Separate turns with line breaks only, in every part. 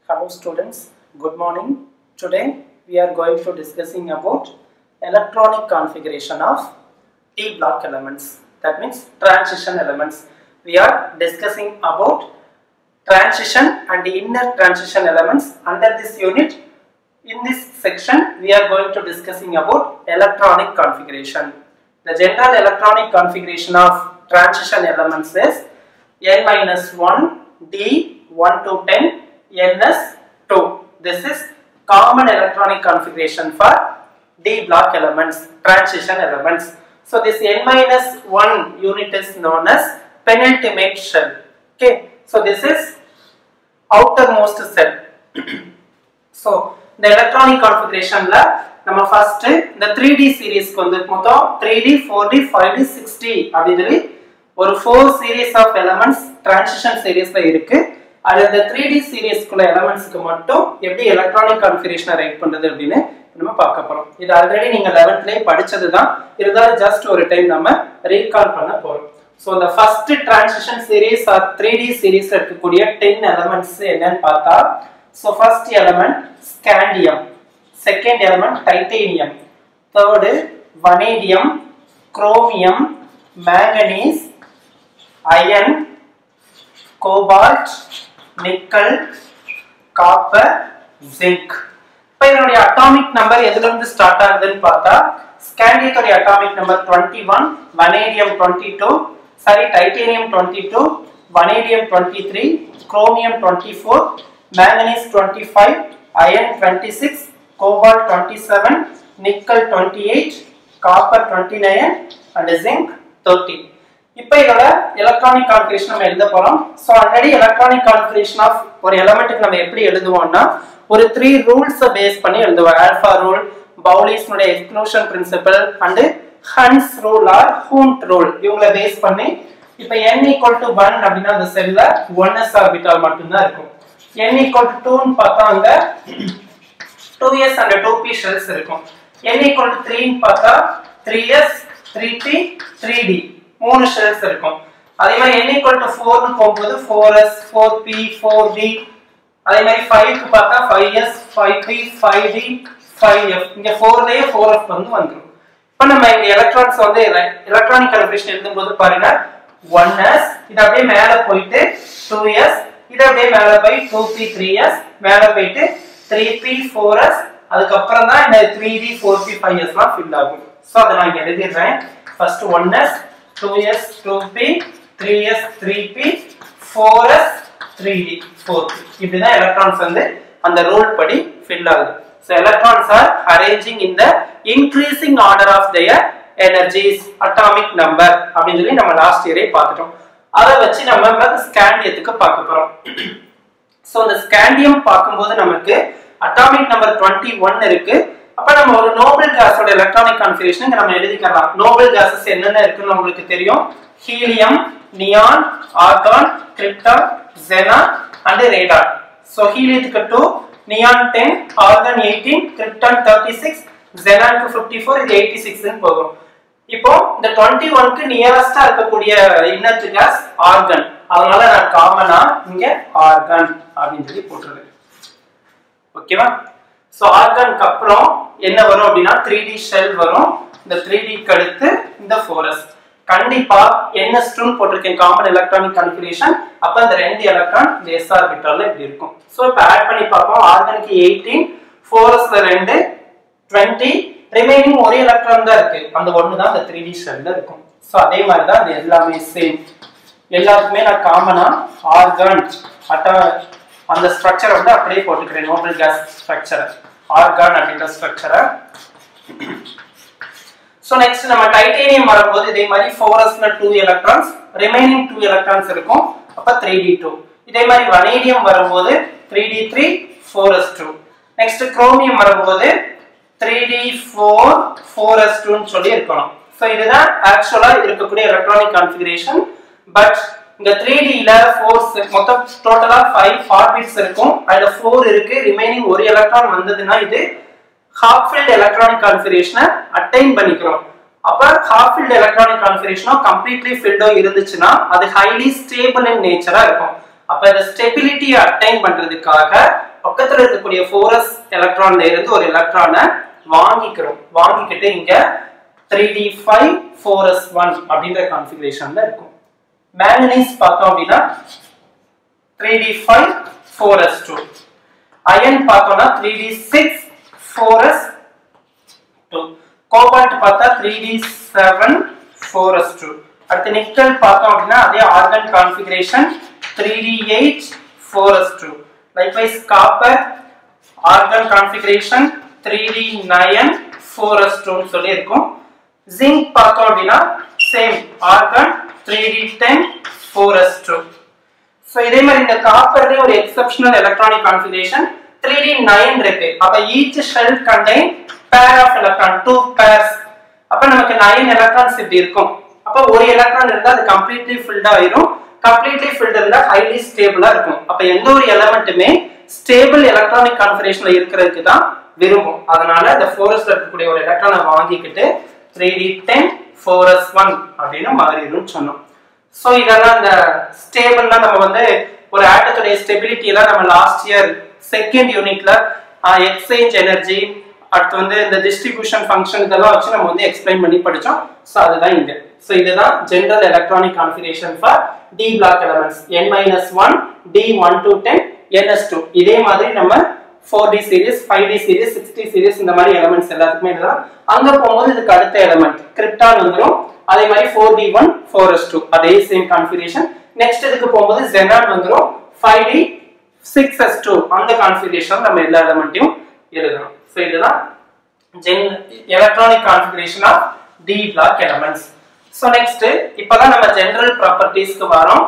Hello students, good morning. Today we are going to discussing about electronic configuration of T block elements. That means transition elements. We are discussing about transition and inner transition elements under this unit. In this section, we are going to discussing about electronic configuration. The general electronic configuration of transition elements is n minus 1, d 1 to 10, ns 2. This is common electronic configuration for d block elements, transition elements. So this n minus 1 unit is known as penultimate shell. Okay, so this is outermost cell. so இந்த electronic கான்ஃபிகரேஷன்ல நம்ம first இந்த three D சீரீஸ்க்கு வந்து மொத்தம் three D four D five D six D அப்படின்னு சொல்லி ஒரு four series of elements transition சீரீஸ்ல இருக்கு அது இந்த த்ரீ டி சீரீஸ்க்குள்ள எலமெண்ட்ஸ்க்கு மட்டும் எப்படி எலக்ட்ரானிக் கான்ஃபிகரேஷனை ரைட் பண்றது அப்படின்னு நம்ம பார்க்க போறோம் இது ஆல்ரெடி நீங்க லெவன்த்லயே படிச்சது தான் இருந்தாலும் ஜஸ்ட் ஒரு டைம் நம்ம ரீகால் பண்ண போறோம் ஸோ இந்த first transition series or three D சீரீஸ்ல இருக்கக்கூடிய டென் எலமெண்ட்ஸ் என்னன்னு பார்த்தா so first element scandium second element titanium third vanadium chromium manganese iron cobalt nickel copper zinc இப்போ இதனுடைய அட்டாமிக் நம்பர் எதுல இருந்து ஸ்டார்ட் ஆகுதுன்னு பார்த்தா ஸ்கேண்டியத்துடைய atomic number twenty one vanadium twenty two sorry titanium twenty two vanadium twenty three chromium twenty four manganese 25, iron 26, cobalt 27, nickel 28, copper 29 and zinc 30. இப்போ இதோட electronic configuration நம்ம எழுத போறோம் so already electronic configuration of ஒரு எலமெண்ட்டுக்கு நம்ம எப்படி எழுதுவோம்னா ஒரு த்ரீ ரூல்ஸை பேஸ் பண்ணி எழுதுவோம் ஆல்ஃபா ரூல் பவுலிஸ்னுடைய exclusion principle and Hund's rule or Hund rule இவங்களை பேஸ் பண்ணி இப்போ n ஈக்குவல் டு ஒன் அப்படின்னா அந்த செல்ல ஒன் எஸ் ஆர்பிட்டால் மட்டும்தான் இருக்கும் n equal to 2 ன்னு பார்த்தா அங்க 2s and 2p shells இருக்கும் n equal to 3 ன்னு பார்த்தா 3s 3p 3d மூணு shells இருக்கும் அதே மாதிரி n equal to 4 ன்னு போகும்போது 4s 4p 4d அதே மாதிரி 5 க்கு பார்த்தா 5s 5p 5d 5f இங்க 4 லயே 4f வந்து வந்துரும் இப்போ நம்ம இந்த எலக்ட்ரான்ஸ் வந்து எலக்ட்ரானிக் கான்ஃபிகரேஷன் எழுதும்போது பாருங்க 1s இது அப்படியே மேல போயிட்டு 2s இது அப்படியே மேல போய் 2p 3s மேல போயிட்டு 3p 4s அதுக்கப்புறம் தான் இந்த 3d 4p 5s எல்லாம் ஃபில் ஆகும் சோ அதை நான் இங்க எழுதிடுறேன் first 1s 2s 2p 3s 3p 4s 3d 4p இப்படிதான் எலக்ட்ரான்ஸ் வந்து அந்த ரூல் படி ஃபில் ஆகுது so electrons are arranging in the increasing order of their energies atomic number அப்படின்னு சொல்லி நம்ம லாஸ்ட் இயரே பார்த்துட்டோம் அதை வச்சு நம்ம ஸ்கேண்டியத்துக்கு பார்க்க போறோம் ஸோ இந்த ஸ்கேண்டியம் பார்க்கும்போது நமக்கு அட்டாமிக் நம்பர் டுவெண்ட்டி ஒன் இருக்கு அப்ப நம்ம ஒரு நோபல் கேஸோட எலக்ட்ரானிக் கான்ஃபிகரேஷன் நம்ம எழுதிக்கலாம் நோபல் கேசஸ் என்னென்ன இருக்குன்னு உங்களுக்கு தெரியும் helium neon argon krypton xenon and radon so ஹீலியத்துக்கு two neon ten argon eighteen krypton thirty six ஜெனானுக்கு ஃபிஃப்டி ஃபோர் இது எயிட்டி சிக்ஸ்ன்னு போகும் இப்போ இந்த டுவெண்ட்டி ஒன்க்கு நியரஸ்டா இருக்கக்கூடிய இன்னத்து கேஸ் ஆர்கன் அதனால நான் காமனா இங்க ஆர்கன் அப்படின்னு சொல்லி போட்டுருக்கேன் ஓகேவா ஸோ ஆர்கனுக்கு அப்புறம் என்ன வரும் அப்படின்னா த்ரீ டி ஷெல் வரும் இந்த த்ரீ டிக்கு அடுத்து இந்த ஃபோரஸ் கண்டிப்பா என்ன ஸ்டூன் போட்டிருக்கேன் காமன் எலக்ட்ரானிக் கான்ஃபிகரேஷன் அப்ப இந்த ரெண்டு எலக்ட்ரான் இந்த எஸ் ஆர்பிட்டால இப்படி இருக்கும் ஸோ இப்போ ஆட் பண்ணி பார்ப்போம் ஆர்கனுக்கு எயிட்டீன் ஃபோரஸ்ல ரெண்டு டுவெண்ட்டி ரிமைனிங் ஒரே எலக்ட்ரான் தான் இருக்கு அந்த ஒன்று தான் அந்த த்ரீ டி ஷெல்ல இருக்கும் ஸோ அதே மாதிரி தான் அது எல்லாமே சேம் எல்லாருக்குமே நான் காமனா ஆர்கான் அட்டா அந்த ஸ்ட்ரக்சரை வந்து அப்படியே போட்டுக்கிறேன் நோபல் கேஸ் ஸ்ட்ரக்சரை ஆர்கான் அப்படின்ற ஸ்ட்ரக்சரை ஸோ நெக்ஸ்ட் நம்ம டைட்டேனியம் வரும்போது இதே மாதிரி ஃபோரஸ்ல two electrons remaining two electrons இருக்கும் அப்போ த்ரீ டி டூ இதே மாதிரி வனேடியம் வரும்போது three D three four S two next chromium வரும்போது three D four four S டூன்னு சொல்லி இருக்கணும் ஸோ இதுதான் ஆக்சுவலாக இருக்கக்கூடிய எலக்ட்ரானிக் கான்ஃபிகரேஷன் பட் இந்த த்ரீ டியில் ஃபோர்ஸ் மொத்தம் டோட்டலாக ஃபைவ் ஆர்பிட்ஸ் இருக்கும் அதில் ஃபோர் இருக்கு ரிமைனிங் ஒரு எலக்ட்ரான் வந்ததுன்னா இது ஹாஃப் ஃபீல்ட் எலக்ட்ரானிக் கான்ஃபிகரேஷனை அட்டைன் பண்ணிக்கிறோம் அப்ப ஹாஃப் ஃபீல்ட் எலக்ட்ரானிக் கான்ஃபிகரேஷனோ கம்ப்ளீட்லி ஃபீல்டோ இருந்துச்சுன்னா அது ஹைலி ஸ்டேபிள் இன் நேச்சரா இருக்கும் அப்ப இந்த ஸ்டெபிலிட்டியை அட்டைன் பண்றதுக்காக பக்கத்துல இருக்கக்கூடிய ஃபோரஸ் எலக்ட்ரான்ல இருந்து ஒரு எலக்ட்ரானை வாங்கிக்கிறோம் வாங்கிக்கிட்டு இங்க three D five four S one அப்படின்ற கான்ஃபிகரேஷன்ல இருக்கும் மேங்கனீஸ் பார்த்தோம் அப்படின்னா three D five four S two iron பார்த்தோம்னா three D six four S two cobalt பார்த்தா three D seven four S two அடுத்து நிக்கல் பார்த்தோம் அப்படின்னா அதே argon configuration three D eight four S two likewise copper argon configuration three D nine four S டூன்னு சொல்லி இருக்கும் zinc பார்த்தோம் அப்படின்னா same argon three D ten four S two so இதே மாதிரி இந்த காப்பர்லயே ஒரு exceptional electronic configuration three D nine இருக்கு அப்ப each shell contain pair of electron two pairs அப்ப நமக்கு நைன் எலக்ட்ரான்ஸ் இப்படி இருக்கும் அப்ப ஒரு எலக்ட்ரான் இருந்தா அது கம்ப்ளீட்லி ஃபில்ட் ஆயிரும் கம்ப்ளீட்லி ஃபில்ட் இருந்தா ஹைலி ஸ்டேபிளா இருக்கும் அப்ப எந்த ஒரு எலமெண்ட்டுமே ஸ்டேபிள் எலக்ட்ரானிக் கான்ஃபிகரேஷன்ல இருக்கிறதுக்கு தான் விரும்பும் அதனால இந்த ஃபோரஸ்ல இருக்கக்கூடிய ஒரு எலக்ட்ரானை வாங்கிக்கிட்டு three D ten four S one அப்படின்னு மாறிடும் சொன்னோம் ஸோ இதெல்லாம் இந்த ஸ்டேபிள்லாம் நம்ம வந்து ஒரு ஆட்டத்துடைய ஸ்டெபிலிட்டி எல்லாம் நம்ம லாஸ்ட் இயர் செகண்ட் யூனிட்ல எக்ஸ்சேஞ்ச் எனர்ஜி அடுத்து வந்து இந்த டிஸ்ட்ரிபியூஷன் ஃபங்க்ஷன் இதெல்லாம் வச்சு நம்ம வந்து எக்ஸ்பிளைன் பண்ணி படிச்சோம் ஸோ அதுதான் இங்க ஸோ இதுதான் general electronic configuration for D block elements n minus one D one to ten n S two இதே மாதிரி நம்ம four D series five D series six D series இந்த மாதிரி எலமெண்ட்ஸ் எல்லாத்துக்குமே எழுதலாம் அங்க போகும்போது இதுக்கு அடுத்த எலமெண்ட் கிரிப்டான் வந்துடும் அதே மாதிரி four D one four S two அதே சேம் கான்ஃபிகரேஷன் நெக்ஸ்ட் இதுக்கு போகும்போது ஜெனான் வந்துடும் five D six S two அந்த கான்ஃபிகரேஷன் நம்ம எல்லா எலமெண்ட்டையும் எழுதணும் ஸோ இதுதான் gen electronic configuration of D block elements so next இப்போதான் நம்ம ஜெனரல் ப்ராப்பர்ட்டிஸ்க்கு வரோம்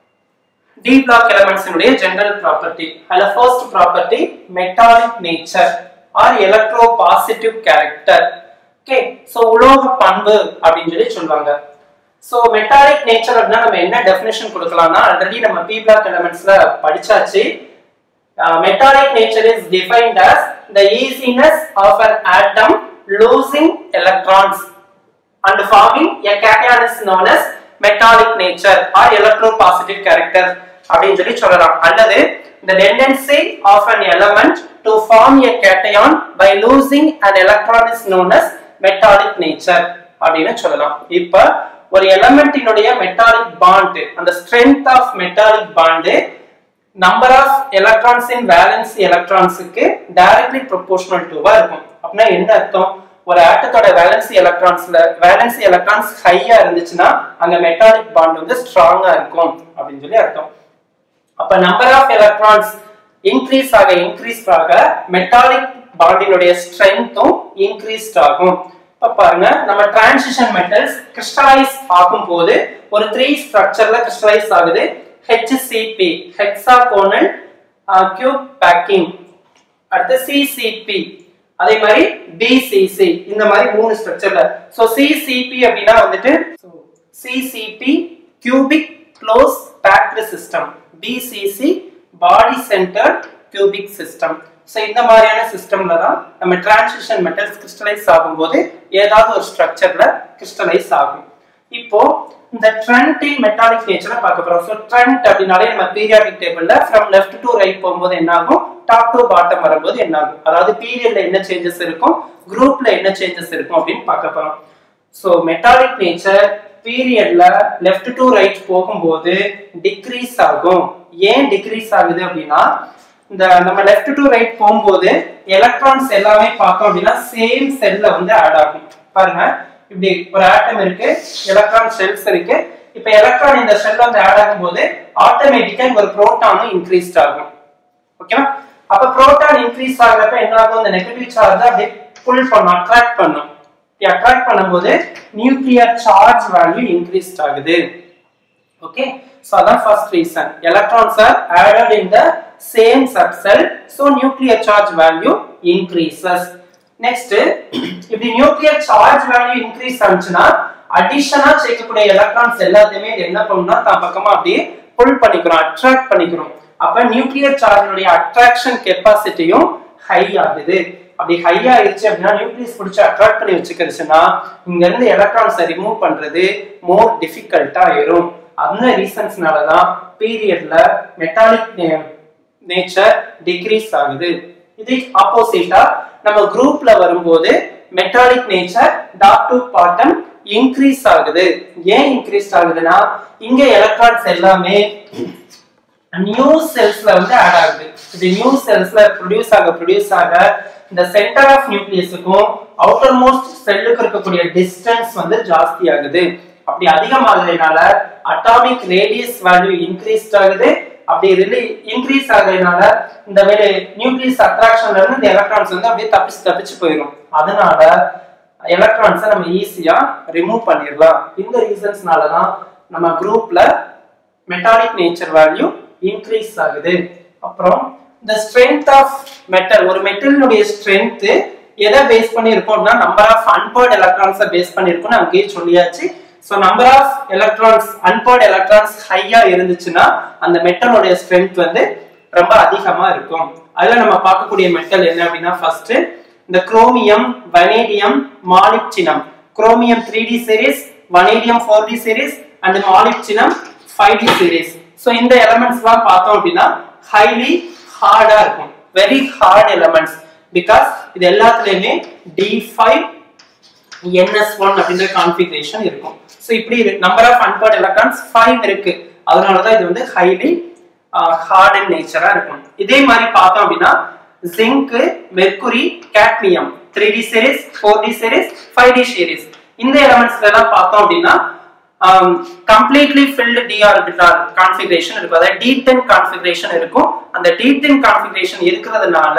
டி பிளாக் எலமெண்ட்ஸினுடைய ஜெனரல் ப்ராப்பர்ட்டி அதுல first property metallic nature or electropositive character okay so உலோக பண்பு அப்படின்னு சொல்லி சொல்லுவாங்க ஸோ மெட்டாலிக் நேச்சர் அப்படின்னா நம்ம என்ன டெஃபினேஷன் கொடுக்கலாம்னா ஆல்ரெடி நம்ம பி பிளாக் எலமெண்ட்ஸ்ல படிச்சாச்சு metallic nature is defined as the easiness of an atom losing electrons and forming a cation is known as metallic nature or electropositive character அப்படின்னு சொல்லி சொல்லலாம் அல்லது the tendency of an element to form a cation by losing an electron is known as metallic nature அப்படின்னு சொல்லலாம் இப்ப ஒரு எலமெண்டினுடைய metallic bond அந்த strength of metallic bond number of electrons in valence எலக்ட்ரான்ஸுக்கு டைரக்ட்லி ப்ரொபோர்ஷனல் டுவா இருக்கும் அப்படின்னா என்ன அர்த்தம் ஒரு ஆட்டத்தோட வேலன்சி எலக்ட்ரான்ஸ்ல வேலன்சி எலக்ட்ரான்ஸ் ஹையா இருந்துச்சுன்னா அங்க மெட்டாலிக் பாண்ட் வந்து ஸ்ட்ராங்கா இருக்கும் அப்படின்னு சொல்லி அர்த்தம் அப்ப நம்பர் ஆஃப் எலக்ட்ரான்ஸ் இன்க்ரீஸ் ஆக இன்க்ரீஸ் ஆக மெட்டாலிக் பாண்டினுடைய ஸ்ட்ரென்த்தும் இன்க்ரீஸ்ட் ஆகும் இப்ப பாருங்க நம்ம டிரான்சிஷன் மெட்டல்ஸ் கிறிஸ்டலைஸ் ஆகும் போது ஒரு த்ரீ ஸ்ட்ரக்சர்ல கிறிஸ்டலைஸ் ஆகுது ஹெச்சிசிபி ஹெக்ஸாகோனல் கியூப் பேக்கிங் அடுத்து சிசிபி அதே மாதிரி பிசிசி இந்த மாதிரி மூணு ஸ்ட்ரக்சர்ல சோ சிசிபி அப்படின்னா வந்துட்டு CCP cubic close packed system BCC body centre cubic system so இந்த மாதிரியான சிஸ்டம்ல தான் நம்ம டிரான்சிஷன் மெட்டல்ஸ் கிறிஸ்டலைஸ் ஆகும்போது ஏதாவது ஒரு ஸ்ட்ரக்சர்ல கிறிஸ்டலைஸ் ஆகும் இப்போ இந்த ட்ரெண்டின் மெட்டாலிக் நேச்சரை பார்க்க போறோம் ஸோ ட்ரெண்ட் அப்படின்னாலே நம்ம பீரியாடிக் டேபிள்ல ஃப்ரம் லெஃப்ட் டு ரைட் போகும்போது என்ன ஆகும் டாப் டு பாட்டம் வரும்போது என்ன ஆகும் அதாவது பீரியட்ல என்ன சேஞ்சஸ் இருக்கும் குரூப்ல என்ன சேஞ்சஸ் இருக்கும் அப்படின்னு பார்க்க போறோம் ஸோ மெட்டாலிக் நேச்சர் பீரியட்ல லெஃப்ட் டு ரைட் போகும்போது டிக்ரீஸ் ஆகும் ஏன் டிக்ரீஸ் ஆகுது அப்படின்னா இந்த நம்ம லெஃப்ட் டு ரைட் போகும்போது எலக்ட்ரான்ஸ் எல்லாமே பார்த்தோம் அப்படின்னா சேம் செல்ல வந்து ஆட் ஆகும் பாருங்க இப்படி ஒரு ஆட்டம் இருக்கு எலக்ட்ரான் செல்ஸ் இருக்கு இப்ப எலக்ட்ரான் இந்த செல் வந்து ஆட் ஆகும்போது ஆட்டோமேட்டிக்கா இங்க ஒரு புரோட்டானும் இன்க்ரீஸ்ட் ஆகும் ஓகேவா அப்ப புரோட்டான் இன்க்ரீஸ் ஆகுறப்ப என்ன ஆகும் இந்த நெகட்டிவ் சார்ஜ் அப்படியே புல் பண்ணும் அட்ராக்ட் பண்ணும் அட்ராக்ட் பண்ணும்போது நியூக்ளியர் சார்ஜ் வேல்யூ இன்க்ரீஸ் ஆகுது ஓகே so அதான் first reason electrons are added in the same subcell so nuclear charge value increases next இப்படி நியூக்ளியர் சார்ஜ் வேல்யூ இன்க்ரீஸ் ஆச்சுன்னா அடிஷனா சேர்க்கக்கூடிய எலக்ட்ரான்ஸ் எல்லாத்தையுமே இது என்ன பண்ணும்னா தான் பக்கமா அப்படியே புல் பண்ணிக்கிறோம் அட்ராக்ட் பண்ணிக்கிறோம் அப்ப நியூக்ளியர் சார்ஜினுடைய அட்ராக்ஷன் கெப்பாசிட்டியும் ஹை ஆகுது அப்படி ஹை ஆயிடுச்சு அப்படின்னா நியூக்ளியஸ் பிடிச்சி அட்ராக்ட் பண்ணி வச்சுக்கிடுச்சுன்னா இங்க இருந்து எலக்ட்ரான்ஸை ரிமூவ் பண்றது மோர் டிஃபிகல்ட்டா ஆயிரும் அந்த ரீசன்ஸ்னால தான் பீரியட்ல மெட்டாலிக் நேச்சர் டிக்ரீஸ் ஆகுது இது ஆப்போசிட்டா நம்ம குரூப்ல வரும்போது metallic nature top to bottom increase ஆகுது ஏன் இன்க்ரீஸ் ஆகுதுன்னா இங்க எலக்ட்ரான்ஸ் எல்லாமே நியூ செல்ஸ்ல வந்து ஆட் ஆகுது இது நியூ செல்ஸ்ல ப்ரொடியூஸ் ஆக ப்ரொடியூஸ் ஆக இந்த சென்டர் ஆஃப் நியூக்ளியஸுக்கும் அவுட்டர் மோஸ்ட் செல்லுக்கு இருக்கக்கூடிய டிஸ்டன்ஸ் வந்து ஜாஸ்தி ஆகுது அப்படி அதிகமாகுறதுனால அட்டாமிக் ரேடியஸ் வேல்யூ இன்க்ரீஸ் ஆகுது அப்படி ரிலி இன்க்ரீஸ் ஆகுறதுனால இந்த வேலை நியூக்ளியஸ் அட்ராக்ஷன்ல இருந்து இந்த எலக்ட்ரான்ஸ் வந்து அப்படியே தப்பிச்சு தப்பிச்சு போயிடும் அதனால எலக்ட்ரான்ஸை நம்ம ஈஸியா ரிமூவ் பண்ணிடலாம் இந்த ரீசன்ஸ்னால தான் நம்ம குரூப்ல மெட்டாலிக் நேச்சர் வேல்யூ இன்க்ரீஸ் ஆகுது அப்புறம் இந்த ஸ்ட்ரென்த் ஆஃப் மெட்டல் ஒரு மெட்டலினுடைய ஸ்ட்ரென்த் எதை பேஸ் பண்ணி இருக்கோம்னா நம்பர் ஆஃப் அன்பர்ட் எலக்ட்ரான்ஸை பேஸ் பண்ணிருக்கோம்னு அங்கேயே சொல்லியாச்சு so number of electrons unpaired electrons ஹையா இருந்துச்சுன்னா அந்த மெட்டலோடைய ஸ்ட்ரென்த் வந்து ரொம்ப அதிகமா இருக்கும் அதுல நம்ம பார்க்கக்கூடிய மெட்டல் என்ன அப்படின்னா ஃபர்ஸ்ட் இந்த chromium vanadium molybdenum chromium three D series vanadium four D series and molybdenum five D series so இந்த எலமெண்ட்ஸ் எல்லாம் பார்த்தோம் அப்படின்னா ஹைலி ஹார்டா இருக்கும் வெரி ஹார்ட் எலமெண்ட்ஸ் பிகாஸ் இது எல்லாத்துலயுமே டி ஃபைவ் என்எஸ் ஒன் அப்படின்ற கான்ஃபிகரேஷன் இருக்கும் ஸோ இப்படி number of unpaired electrons five இருக்கு அதனாலதான் இது வந்து ஹைலி ஹார்ட் அண்ட் நேச்சரா இருக்கும் இதே மாதிரி பார்த்தோம் அப்படின்னா zinc mercury cadmium three D series four D series five D series இந்த எலமெண்ட்ஸ்ல எல்லாம் பார்த்தோம் அப்படின்னா completely filled D orbital configuration இருக்கும் அதாவது டி டென் கான்ஃபிகரேஷன் இருக்கும் அந்த டி டென் கான்ஃபிகரேஷன் இருக்கிறதுனால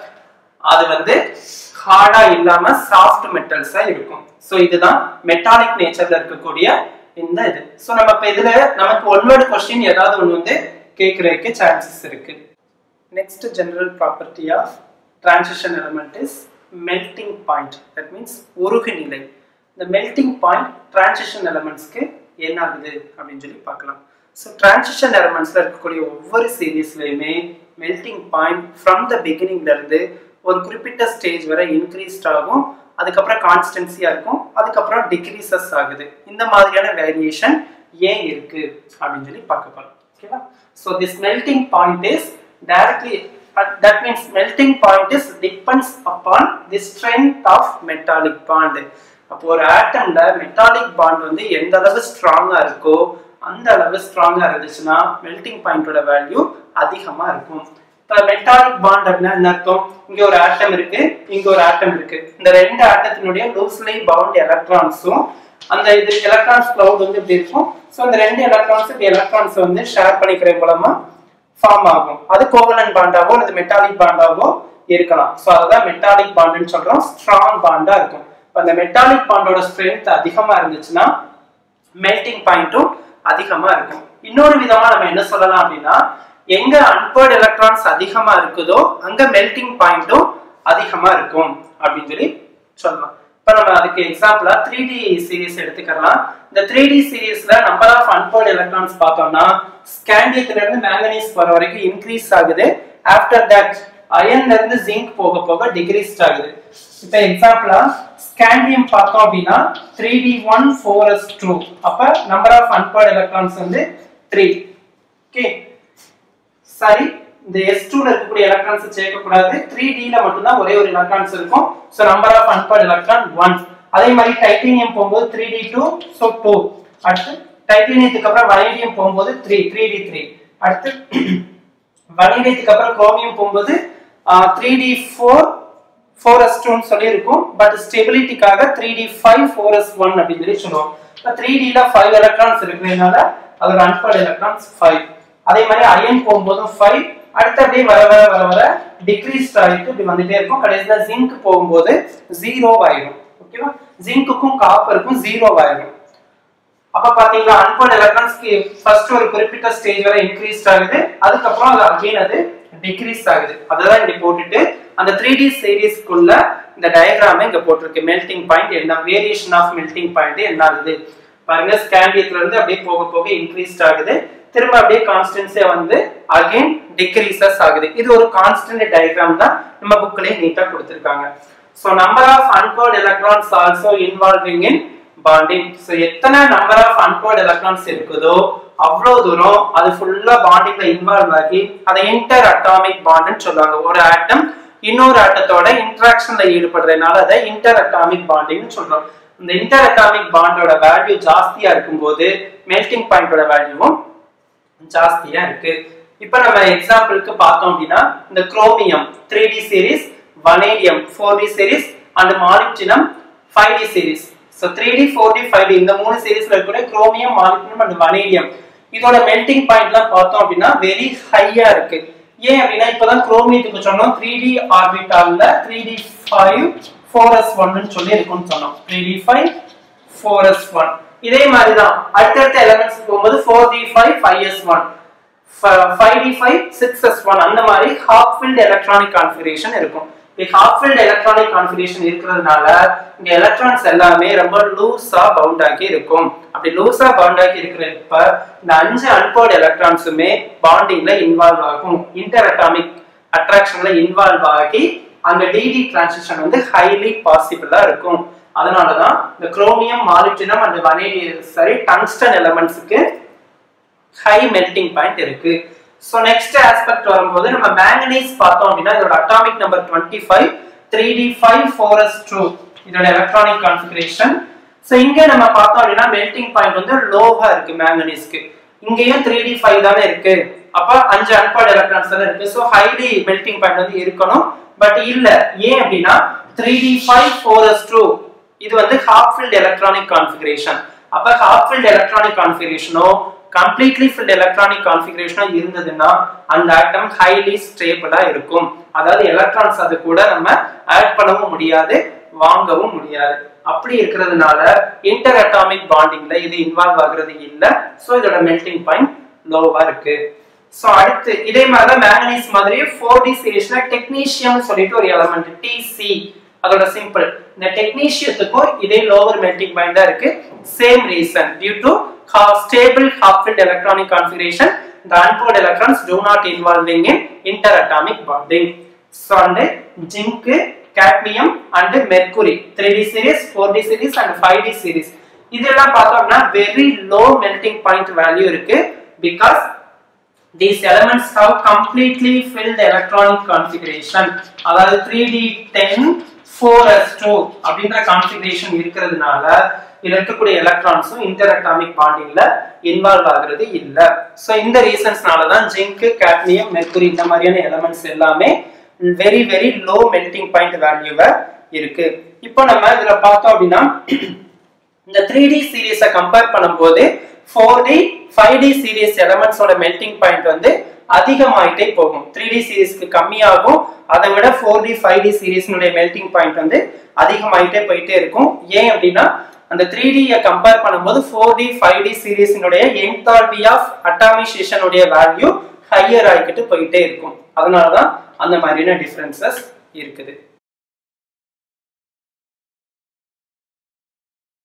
அது வந்து ஹார்டா இல்லாம சாஃப்ட் மெட்டல்ஸா இருக்கும் ஸோ இதுதான் மெட்டாலிக் நேச்சர்ல இருக்கக்கூடிய இந்த இது ஸோ நம்ம இப்போ இதுல நமக்கு ஒன்வேர்டு கொஸ்டின் ஏதாவது ஒன்று வந்து கேட்கறதுக்கு சான்சஸ் இருக்கு next general property of transition element is melting point that means உருகு நிலை இந்த மெல்டிங் பாயிண்ட் டிரான்சிஷன் எலமெண்ட்ஸ்க்கு என்ன ஆகுது அப்படின்னு சொல்லி பார்க்கலாம் ஸோ டிரான்சிஷன் எலமெண்ட்ஸ்ல இருக்கக்கூடிய ஒவ்வொரு சீரீஸ்லையுமே மெல்டிங் பாயிண்ட் ஃப்ரம் த பிகினிங்ல இருந்து ஒரு குறிப்பிட்ட ஸ்டேஜ் வரை இன்க்ரீஸ்ட் ஆகும் அதுக்கப்புறம் கான்ஸ்டன்சியா இருக்கும் அதுக்கப்புறம் டிக்ரீசஸ் ஆகுது இந்த மாதிரியான வேரியேஷன் ஏன் இருக்கு அப்படின்னு சொல்லி பார்க்க போறோம் ஓகேவா so this melting point is directly that means melting point is depends upon the strength of metallic bond அப்போ ஒரு ஆட்டம்ல மெட்டாலிக் பாண்ட் வந்து எந்த அளவு ஸ்ட்ராங்கா இருக்கோ அந்த அளவு ஸ்ட்ராங்கா இருந்துச்சுன்னா மெல்டிங் பாயிண்டோட வேல்யூ அதிகமா இருக்கும் இப்போ மெட்டாலிக் பாண்ட் அப்படின்னா என்ன அர்த்தம் இங்க ஒரு ஆட்டம் இருக்கு இங்க ஒரு ஆட்டம் இருக்கு இந்த ரெண்டு ஆட்டத்தினுடைய லூஸ்லி பவுண்ட் எலக்ட்ரான்ஸும் அந்த இது எலக்ட்ரான்ஸ் கிளவுட் வந்து இப்படி இருக்கும் ஸோ இந்த ரெண்டு எலக்ட்ரான்ஸ் இப்படி எலக்ட்ரான்ஸ் வந்து ஷேர் பண்ணிக்கிற மூலமா ஃபார்ம் ஆகும் அது கோவலன் பாண்டாவோ அல்லது மெட்டாலிக் பாண்டாவோ இருக்கலாம் ஸோ அதுதான் மெட்டாலிக் பாண்டுன்னு சொல்றோம் ஸ்ட்ராங் பாண்டா இருக்கும் இப்போ அந்த மெட்டாலிக் பாண்டோட ஸ்ட்ரென்த் அதிகமா இருந்துச்சுன்னா மெல்டிங் பாயிண்ட்டும் அதிகமா இருக்கும் இன்னொரு விதமா நம்ம என்ன சொல்லலாம் அப்படின்னா எங்க அன்பர்ட் எலக்ட்ரான்ஸ் அதிகமா இருக்குதோ அங்க மெல்டிங் பாயிண்ட்டும் அதிகமா இருக்கும் அப்படின்னு சொல்லி சொல்லலாம் இப்ப நம்ம அதுக்கு எக்ஸாம்பிளா த்ரீ டி சீரீஸ் எடுத்துக்கலாம் இந்த த்ரீ டி சீரீஸ்ல நம்பர் ஆஃப் அன்பர்ட் எலக்ட்ரான்ஸ் பார்த்தோம்னா ஸ்கேண்டியத்துல இருந்து மேங்கனீஸ் போற வரைக்கும் இன்க்ரீஸ் ஆகுது ஆஃப்டர் தட் அயன்ல இருந்து ஜிங்க் போக போக டிக்ரீஸ் ஆகுது இப்ப எக்ஸாம்பிளா ஸ்கேண்டியம் பார்த்தோம் அப்படின்னா three D one four S two அப்ப நம்பர் ஆஃப் அன்பர்ட் எலக்ட்ரான்ஸ் வந்து த்ரீ ஓகே சரி இந்த எஸ் டூல இருக்கக்கூடிய எலக்ட்ரான்ஸ் சேர்க்கக்கூடாது த்ரீ டில மட்டும்தான் ஒரே ஒரு எலக்ட்ரான்ஸ் இருக்கும் so number of unpaired electron one அதே மாதிரி டைட்டேனியம் போகும்போது three D two so two அடுத்து டைட்டேனியத்துக்கு அப்புறம் வனேடியம் போகும்போது த்ரீ த்ரீ டி த்ரீ அடுத்து வனேடியத்துக்கு அப்புறம் குரோமியம் போகும்போது three D four four S டூன்னு சொல்லியிருக்கும் பட் ஸ்டெபிலிட்டிக்காக three D five four S one அப்படின்னு சொல்லி சொல்லுவோம் இப்போ த்ரீ டில ஃபைவ் எலக்ட்ரான்ஸ் இருக்கிறதுனால அதோட அன்பர்ட் எலக்ட்ரான்ஸ் ஃபைவ் அதே மாதிரி அயன் போகும்போதும் ஃபைவ் அடுத்து அப்படியே வர வர வர வர டிக்ரீஸ் ஆகிட்டு இப்படி வந்துட்டே இருக்கும் கடைசியில் ஜிங்க் போகும்போது ஜீரோ ஆயிடும் ஓகேவா ஜிங்க்குக்கும் காப்பருக்கும் ஜீரோ ஆயிடும் அப்ப பாத்தீங்களா அன்பர்ட் எலக்ட்ரான்ஸ்க்கு ஃபர்ஸ்ட் ஒரு குறிப்பிட்ட ஸ்டேஜ் வரை இன்க்ரீஸ் ஆகுது அதுக்கப்புறம் அது அகைன் அது டிக்ரீஸ் ஆகுது அதெல்லாம் இப்படி போட்டுட்டு அந்த த்ரீ டி சீரீஸ்க்குள்ள இந்த டயக்ராமை இங்க போட்டிருக்கு மெல்டிங் பாயிண்ட் என்ன வேரியேஷன் ஆஃப் மெல்டிங் பாயிண்ட் என்ன ஆகுது பாருங்க ஸ்கேண்டியத்துல இருந்து அப்படியே போக போக இன்க்ரீஸ் ஆகுது திரும்ப அப்படியே கான்ஸ்டன்ஸே வந்து அகைன் டிக்ரீசஸ் ஆகுது இது ஒரு கான்ஸ்டன்ட் டயக்ராம் தான் நம்ம புக்லயே நீட்டா கொடுத்திருக்காங்க so number of unpaired electrons also involving in bonding so எத்தனை நம்பர் ஆஃப் அன்போர்ட் எலக்ட்ரான்ஸ் இருக்குதோ அவ்வளோ தூரம் அது ஃபுல்லா பாண்டிங்ல இன்வால்வ் ஆகி அதை இன்டர் அட்டாமிக் பாண்டுன்னு சொல்லுவாங்க ஒரு ஆட்டம் இன்னொரு ஆட்டத்தோட இன்ட்ராக்ஷன்ல ஈடுபடுறதுனால அதை இன்டர் அட்டாமிக் பாண்டிங்னு சொல்றோம் இந்த இன்டர் அட்டாமிக் பாண்டோட வேல்யூ ஜாஸ்தியா இருக்கும்போது மெல்டிங் பாயிண்டோட வேல்யூவும் ஜாஸ்தியா இருக்கு இப்போ நம்ம எக்ஸாம்பிளுக்கு பார்த்தோம் அப்படின்னா இந்த chromium three D series vanadium four D series and molybdenum five D series so three D four D five D இந்த மூணு சீரிஸ்ல இருக்கக்கூடிய குரோமியம் மாலிப்டினம் அண்ட் வனேடியம் இதோட மெல்டிங் பாயிண்ட்லாம் பார்த்தோம் அப்படின்னா வெரி ஹையா இருக்கு ஏன் அப்படின்னா இப்பதான் குரோமியத்துக்கு சொன்னோம் த்ரீ டி ஆர்பிட்டால்ல three D five four S ஒன்னு சொல்லி இருக்கும்னு சொன்னோம் three D five four S one இதே மாதிரி தான் அடுத்தடுத்த எலமெண்ட்ஸ் போகும்போது four D five five S one five D five six S one அந்த மாதிரி ஹாஃப் ஃபில்ட் எலக்ட்ரானிக் கான்ஃபிகரேஷன் இருக்கும் இப்போ ஹாஃப் ஃபில்ட் எலக்ட்ரானிக் கான்ஃபிகரேஷன் இருக்கிறதுனால இந்த எலக்ட்ரான்ஸ் எல்லாமே ரொம்ப லூஸா பவுண்ட் ஆகி இருக்கும் அப்படி லூஸா பவுண்ட் ஆகி இருக்கிறப்ப இந்த அஞ்சு அன்போர்ட் எலக்ட்ரான்ஸுமே பாண்டிங்ல இன்வால்வ் ஆகும் இன்டர் அட்டாமிக் அட்ராக்ஷன்ல இன்வால்வ் ஆகி அந்த டிடி டிரான்சிஷன் வந்து ஹைலி பாசிபிளா இருக்கும் அதனாலதான் இந்த குரோமியம் மாலிப்டினம் அண்ட் வனேடியம் சரி டங்ஸ்டன் எலமெண்ட்ஸுக்கு ஹை மெல்டிங் பாயிண்ட் இருக்கு ஸோ நெக்ஸ்ட் ஆஸ்பெக்ட் வரும்போது நம்ம மேங்கனீஸ் பார்த்தோம் அப்படின்னா இதோட atomic number twenty five three D five four S two இதோட எலக்ட்ரானிக் கான்ஃபிகரேஷன் ஸோ இங்க நம்ம பார்த்தோம் அப்படின்னா மெல்டிங் பாயிண்ட் வந்து லோவா இருக்கு மேங்கனீஸ்க்கு இங்கேயும் த்ரீ டி ஃபைவ் தானே இருக்கு அப்ப அஞ்சு அன்பார்ட் எலக்ட்ரான்ஸ் தானே இருக்கு ஸோ ஹைலி மெல்டிங் பாயிண்ட் வந்து இருக்கணும் பட் இல்ல ஏன் அப்படின்னா three D five four S two இது வந்து ஹாஃப் ஃபில்ட் எலக்ட்ரானிக் கான்ஃபிகரேஷன் அப்ப ஹாஃப் ஃபில்ட் எலக்ட்ரானிக் கான்ஃபிகரேஷனோ கம்ப்ளீட்லி ஃபில்ட் எலக்ட்ரானிக் கான்ஃபிகரேஷனா இருந்ததுன்னா அந்த ஆட்டம் ஹைலி ஸ்டேபிளா இருக்கும் அதாவது எலக்ட்ரான்ஸ் அது கூட நம்ம ஆட் பண்ணவும் முடியாது வாங்கவும் முடியாது அப்படி இருக்கிறதுனால இன்டர் அட்டாமிக் பாண்டிங்ல இது இன்வால்வ் ஆகுறது இல்ல சோ இதோட மெல்டிங் பாயிண்ட் லோவா இருக்கு சோ அடுத்து இதே மாதிரி தான் மேங்கனீஸ் மாதிரியே ஃபோர் டி சீரீஸ்ல டெக்னீஷியம் சொல்லிட்டு ஒரு எலமெண்ட் டிசி அதோட சிம்பிள் இந்த டெக்னீஷியத்துக்கும் இதே லோவர் மெல்டிங் பாயிண்ட் தான் இருக்கு same reason due to stable half-filled electronic configuration the unpaired electrons do not involving in interatomic bonding so and zinc cadmium and mercury 3d series 4d series and 5d series இதெல்லாம் பார்த்தோம்னா very low melting point value இருக்கு because these elements have completely filled electronic configuration அதாவது 3d10 4s2 அப்படின்ற configuration இருக்கிறதுனால இதுல இருக்கக்கூடிய எலக்ட்ரான்ஸும் interatomic பாண்டிங்ல இன்வால்வ் ஆகுறது இல்ல சோ இந்த ரீசன்ஸ்னால தான் ஜிங்க் கேட்மியம் மெர்குரி இந்த மாதிரியான எலமெண்ட்ஸ் எல்லாமே very very low melting point வேல்யூவ இருக்கு இப்போ நம்ம இதுல பார்த்தோம் அப்படின்னா இந்த த்ரீ டி சீரீஸை கம்பேர் பண்ணும்போது four D five D series எலமெண்ட்ஸோட மெல்டிங் பாயிண்ட் வந்து அதிகமாயிட்டே போகும் த்ரீ டி சீரீஸ்க்கு கம்மியாகும் அதை விட ஃபோர் டி ஃபைவ் டி சீரீஸ்னுடைய மெல்டிங் பாயிண்ட் வந்து அதிகமாயிட்டே போயிட்டே இருக்கும் ஏன் அப்படின்னா அந்த த்ரீ டியை கம்பேர் பண்ணும்போது ஃபோர் டி ஃபைவ் டி சீரீஸினுடைய என்தால்பி ஆஃப் அட்டாமிசேஷனுடைய வேல்யூ ஹையர் ஆகிக்கிட்டு போயிட்டே இருக்கும் அதனால தான் அந்த மாதிரியான டிஃப்ரென்சஸ் இருக்குது